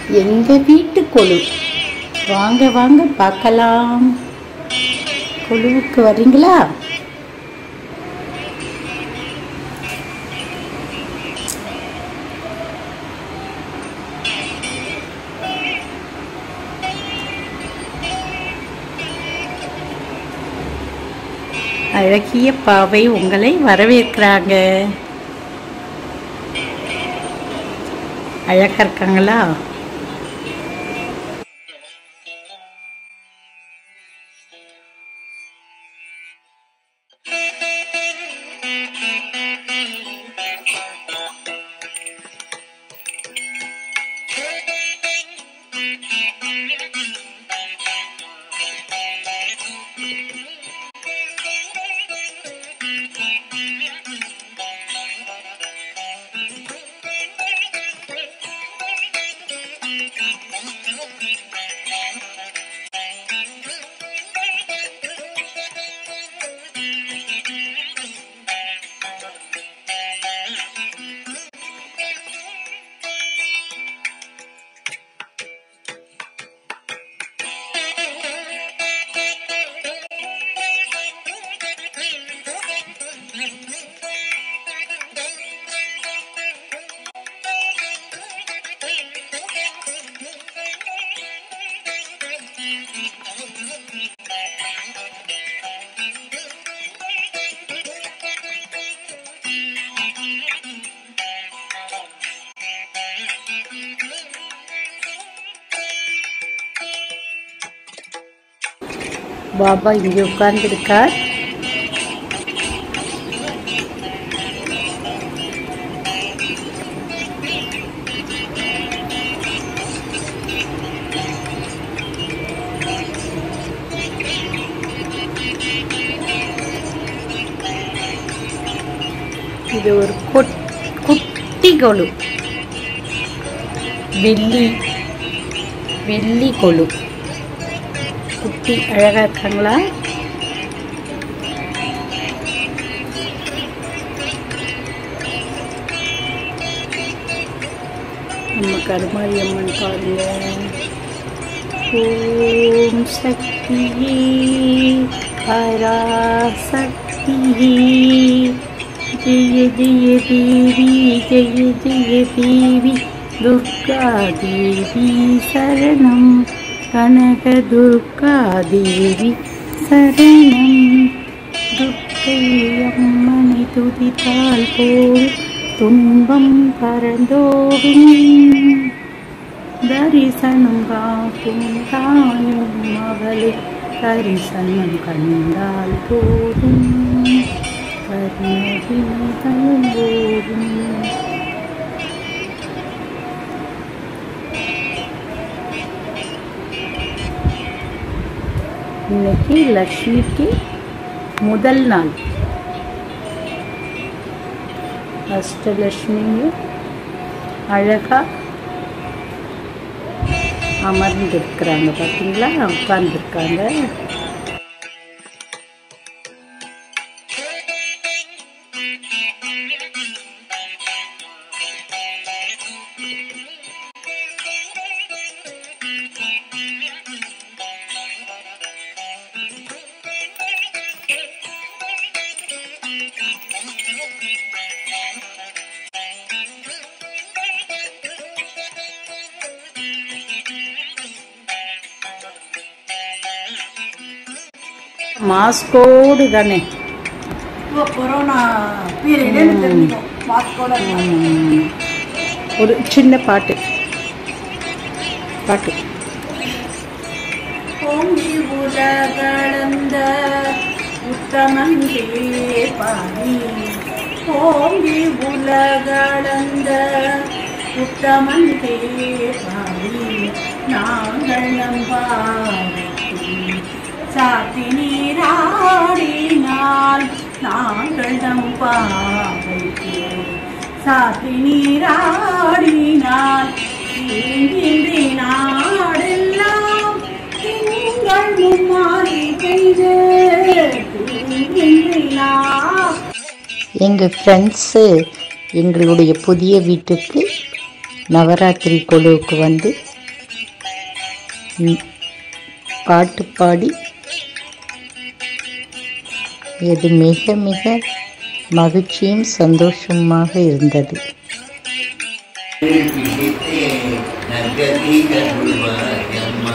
எங்க வீட்டு கொலு வாங்க வாங்க பார்க்கலாம் கொலுவுக்கு வரீங்களா அழகிய பாவை உங்களை வரவேற்கிறாங்க அழகா இருக்காங்களா பாபா இங்கே உட்கார்ந்துருக்கார் இது ஒரு கொட்- குட்டி கொலு வெள்ளி வெள்ளி கொலு குட்டி அழகா இருக்காங்களா நம்ம கருமாரி அம்மன் பாருங்க ஓம் சக்தி பராசக்தி ஜெய ஜெய தேவி ஜெய ஜெய தேவி துர்கா தேவி சரணம் கனக துர்கா தேவி சரணம் துர்க்கை அம்மனை துதித்தால் போல் துன்பம் பறந்தோடும் தரிசனம் காக்கும் தாயும் மகளே தரிசனம் கண்டால் போதும் கருணகிரி தயம்போதும் இன்னைக்கு லக்ஷ்மிக்கு முதல் நாள் அஷ்டலட்சுமியும் அழகா அமர்ந்திருக்கிறாங்க பார்த்தீங்களா உட்கார்ந்துருக்காங்க மாஸ்கோடு தானே இப்போ கொரோனா பீரியட்னு தெரிஞ்சுக்கும் மாஸ்கோட ம். ஒரு சின்ன பாட்டு பாட்டு ஓங்கி உலகளந்த உத்தமன் பாடி ஓங்கி உலகளந்த உத்தமன் பாடி நாங்கள் நம்பாடி சாத்தி நீராடினால் நாங்கள் நம்பாவைக்கு சாத்தி நீராடினால் தீங்கின்றி நாடெல்லாம் திங்கள் மும்மாறி பெய்து தீங்கின்றி நான் எங்கள் ஃப்ரெண்ட்ஸு எங்களுடைய புதிய வீட்டுக்கு நவராத்திரி குழுவுக்கு வந்து ம், பாட்டு பாடி இது மிக மிக மகிழ்ச்சியும் சந்தோஷமாக இருந்தது பிடித்தே நகதி கருவாயம்மா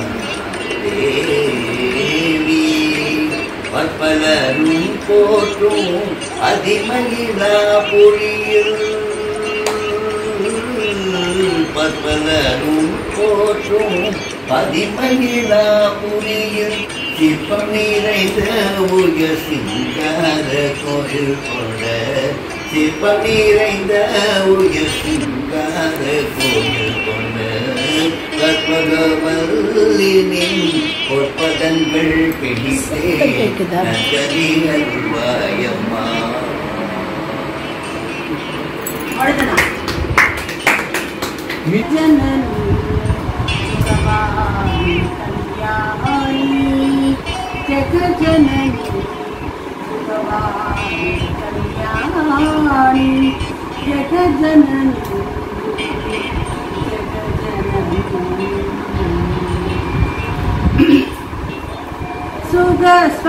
தேவி பற்பலரும் போற்றும் அதிமகிழா பொழியில் பற்பலரும் போற்றும் பதிமகிழா புரியில் சிற்பம் நிறைந்த உயர் சிங்கார கோயில் கொண்ட சிற்பம் நிறைந்த உயர் சிங்கார கோயில் கொண்ட கற்பகவல்லினின் பொற்பதங்கள் பிடித்தே கேக்குதா? நகரி அருள்வாயம்மா அடுத்ததா जननी सुखवाणी कल्याणी जग जननी सुखवाणी कल्याणी जग जननी जग जननी सुख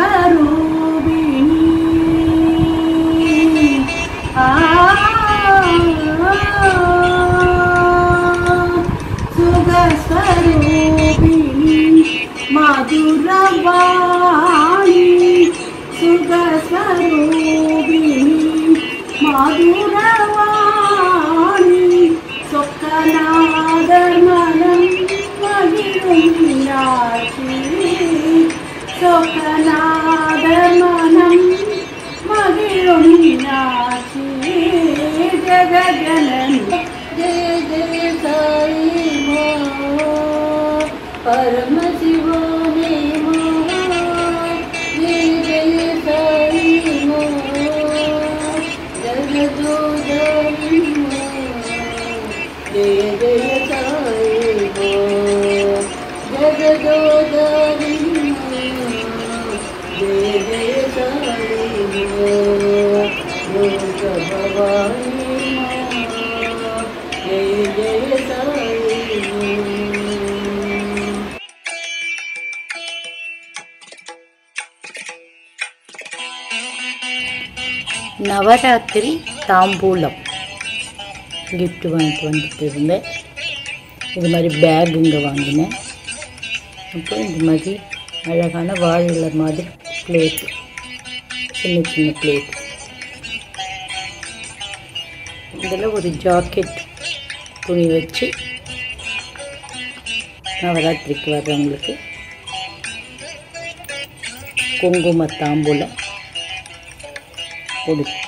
स्वरूपिणी आ सुख स्वरूपिणी मधुरवाणी सुख स्वरूपिणी मधुरवाणी சொக்கநாதர்மனம் மகிழும் மீனாட்சி சொக்கநாதர்மனம் மகிழும் மீனாட்சி ஜெகஜனனி ஜெய ஜெய சாயி மா பரம சிவானே மா ஜெய ஜெய சாயி மா ஜகதோதரி மா जय जय साई गो जगदोदरी जय जय साई गो लोक भवानी जय जय साई गो நவராத்திரி தாம்பூலம் gift வாங்கிட்டு வந்துட்டு இருந்தேன் இது மாதிரி பேக் இங்கே வாங்கினேன் அப்புறம் இந்த மாதிரி அழகான வாழை மாதிரி பிளேட் சின்ன சின்ன பிளேட் இதில் ஒரு ஜாக்கெட் துணி வச்சு நவராத்திரிக்கு வர்றவங்களுக்கு குங்கும தாம்பூலம் கொடுத்து